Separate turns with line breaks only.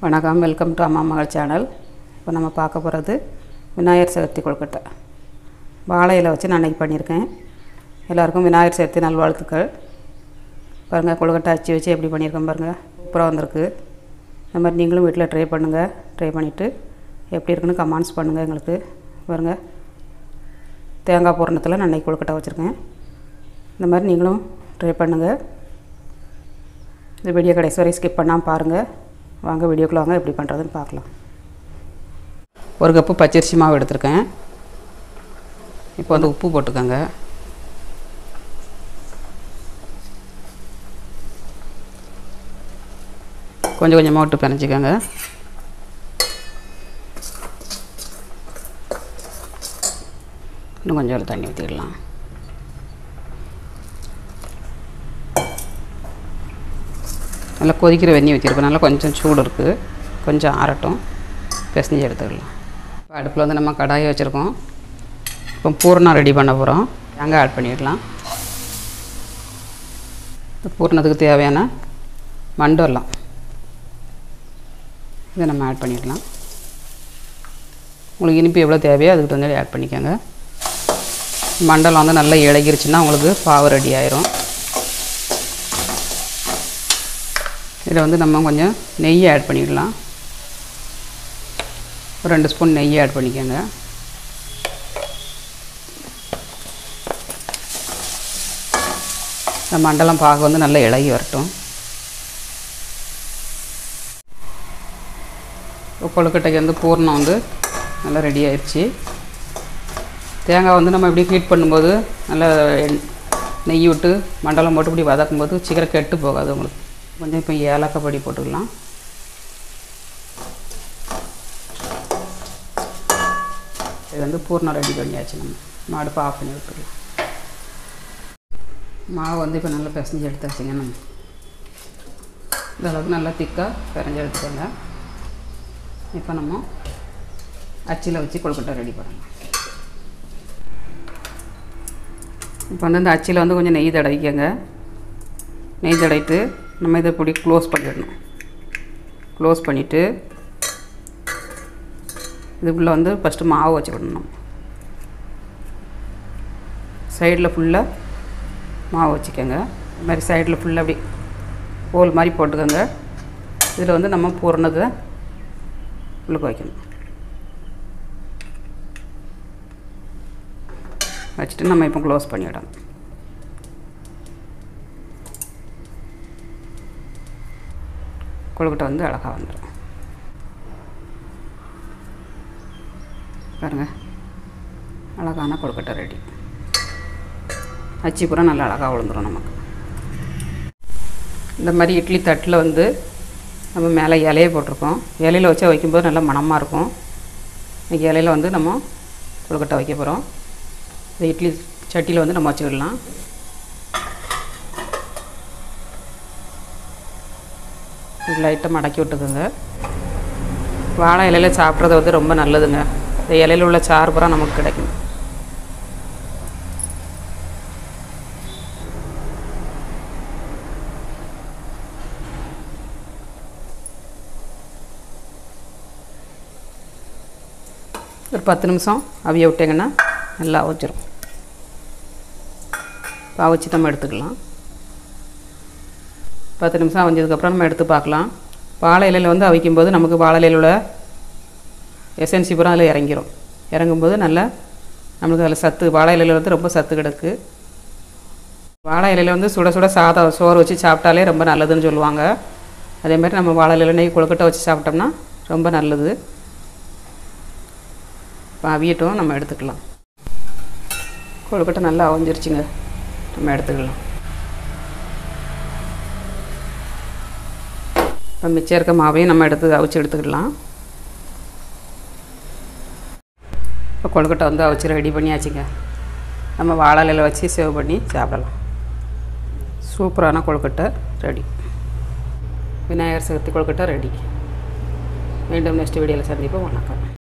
வணக்கம் welcome to அம்மா மகள் சேனல் இப்போ நம்ம பார்க்க போகிறது விநாயகர் சதுர்த்தி கொழுக்கட்டை வாழை இலை வச்சு நான் அன்றைக்கி பண்ணியிருக்கேன் எல்லாருக்கும் விநாயகர் சதுர்த்தி நல்வாழ்த்துக்கள் பாருங்கள் கொழுக்கட்டை அச்சு வச்சு எப்படி பண்ணியிருக்கேன் பாருங்கள் சூப்பராக வந்திருக்கு இந்த மாதிரி நீங்களும் வீட்டில் ட்ரை பண்ணுங்கள் ட்ரை பண்ணிவிட்டு எப்படி இருக்குன்னு கமெண்ட்ஸ் பண்ணுங்கள் எங்களுக்கு பாருங்கள் தேங்காய் பூரணத்தில் நான் அன்றைக்கி கொழுக்கட்டை வச்சுருக்கேன் இந்த மாதிரி நீங்களும் ட்ரை பண்ணுங்கள் இந்த வீடியோ கடைசி வரை ஸ்கிப் பண்ணாமல் பாருங்கள் வாங்க வீடியோக்குள்ள வாங்க எப்படி பண்ணுறதுன்னு பார்க்கலாம் ஒரு கப்பு பச்சரிசி மாவு எடுத்திருக்கேன் இப்போ வந்து உப்பு போட்டுக்கோங்க கொஞ்சம் கொஞ்சமாக விட்டு பிணைச்சிக்கோங்க இன்னும் கொஞ்சம் தண்ணி ஊற்றிடலாம் நல்லா கொதிக்கிற வெந்நி ஊற்றிருக்கோம் நல்லா கொஞ்சம் சூடு இருக்குது கொஞ்சம் ஆறட்டும் பிசைஞ்சு எடுத்துக்கலாம் இப்போ அடுப்பில் வந்து நம்ம கடாயை வச்சுருக்கோம் இப்போ பூர்ணம் ரெடி பண்ண போகிறோம் தேங்காய் ஆட் பண்ணிடலாம் இப்போ பூர்ணத்துக்கு தேவையான மண்டலம் இதை நம்ம ஆட் பண்ணிடலாம் உங்களுக்கு இனிப்பு எவ்வளோ தேவையோ அதுக்கு தகுந்த ஆட் பண்ணிக்கோங்க மண்டலம் வந்து நல்லா இழகிருச்சுன்னா உங்களுக்கு பாவு ரெடி ஆயிரும் இதில் வந்து நம்ம கொஞ்சம் நெய் ஆட் பண்ணிடலாம் ஒரு ரெண்டு ஸ்பூன் நெய் ஆட் பண்ணிக்கோங்க இந்த மண்டலம் பாகு வந்து நல்லா இலகி வரட்டும் கொழுக்கட்டைக்கு வந்து பூர்ணம் வந்து நல்லா ரெடி ஆயிடுச்சு தேங்காய் வந்து நம்ம இப்படி ஹீட் பண்ணும்போது நல்லா எண்- நெய் விட்டு மண்டலம் போட்டு இப்படி வதக்கும்போது சீக்கிரம் கெட்டு போகாது உங்களுக்கு கொஞ்சம் இப்போ ஏலக்காய் பொடி போட்டுக்கலாம் இது வந்து பூர்ணம் ரெடி பண்ணியாச்சு நம்ம நம்ம அடுப்பை ஆஃப் பண்ணி விட்டுக்கலாம் மாவு வந்து இப்போ நல்லா பிசைஞ்சு எடுத்தாச்சுங்க நம்ம இந்த அளவுக்கு நல்லா திக்காக பிசைஞ்சு எடுத்துக்கோங்க இப்போ நம்ம அச்சில் வச்சு கொழுக்கட்டை ரெடி பண்ணலாம் இப்போ வந்து இந்த அச்சில் வந்து கொஞ்சம் நெய் தடவிக்கங்க நெய் தடவிட்டு நம்ம இதை இப்படி க்ளோஸ் பண்ணிடணும் க்ளோஸ் பண்ணிவிட்டு இதுக்குள்ளே வந்து ஃபஸ்ட்டு மாவு வச்சு விடணும் சைடில் ஃபுல்லாக மாவு வச்சுக்கோங்க இது மாதிரி சைடில் ஃபுல்லாக அப்படி ஹோல் மாதிரி போட்டுக்கோங்க இதில் வந்து நம்ம பூரணத்தை உள்ளுக்கு வைக்கணும் வச்சுட்டு நம்ம இப்போ க்ளோஸ் பண்ணிவிடணும் கொழுக்கட்டை வந்து அழகாக வந்துடும் பாருங்கள் அழகான கொழுக்கட்டை ரெடி அச்சி பூரா நல்லா அழகாக விழுந்துடும் நமக்கு இந்த மாதிரி இட்லி தட்டில் வந்து நம்ம மேலே இலையை போட்டிருக்கோம் இலையில வச்சு வைக்கும்போது நல்லா மணமாக இருக்கும் இன்னைக்கு இலையில வந்து நம்ம கொழுக்கட்டை வைக்க போகிறோம் இந்த இட்லி சட்டியில் வந்து நம்ம வச்சுக்கிடலாம் லைட்டாக மடக்கி விட்டுக்கோங்க வாழை இலையில சாப்பிட்றது வந்து ரொம்ப நல்லதுங்க இந்த இலையில உள்ள சாறு பூரா நமக்கு கிடைக்கும் ஒரு பத்து நிமிஷம் அவிய விட்டிங்கன்னா நல்லா அவிச்சிரும் இப்போ அவிச்சு நம்ம எடுத்துக்கலாம் பத்து நிமிஷம் அவிஞ்சதுக்கப்புறம் நம்ம எடுத்து பார்க்கலாம் வாழை இலையில் வந்து அவிக்கும்போது நமக்கு வாழை இலையில் உள்ள எசன்சி பூரா அதில் இறங்கிரும் இறங்கும்போது நல்லா நம்மளுக்கு அதில் சத்து வாழை இலையில் வந்து ரொம்ப சத்து கிடக்கு வாழை இலையில் வந்து சுட சுட சாதம் சோறு வச்சு சாப்பிட்டாலே ரொம்ப நல்லதுன்னு சொல்லுவாங்க அதே மாதிரி நம்ம வாழை இலையில் நெய் கொழுக்கட்டை வச்சு சாப்பிட்டோம்னா ரொம்ப நல்லது இப்போ அவியட்டும் நம்ம எடுத்துக்கலாம் கொழுக்கட்டை நல்லா அவிஞ்சிருச்சுங்க நம்ம எடுத்துக்கலாம் இப்போ மிச்சம் இருக்க மாவையும் நம்ம எடுத்து அவிச்சு எடுத்துக்கிடலாம் இப்போ கொழுக்கட்டை வந்து அவிச்சு ரெடி பண்ணியாச்சுங்க நம்ம வாழை இலையில வச்சு சேவ் பண்ணி சாப்பிடலாம் சூப்பரான கொழுக்கட்டை ரெடி விநாயகர் சதுர்த்தி கொழுக்கட்டை ரெடி மீண்டும் நெக்ஸ்ட் வீடியோவில் சந்திப்போம் வணக்கம்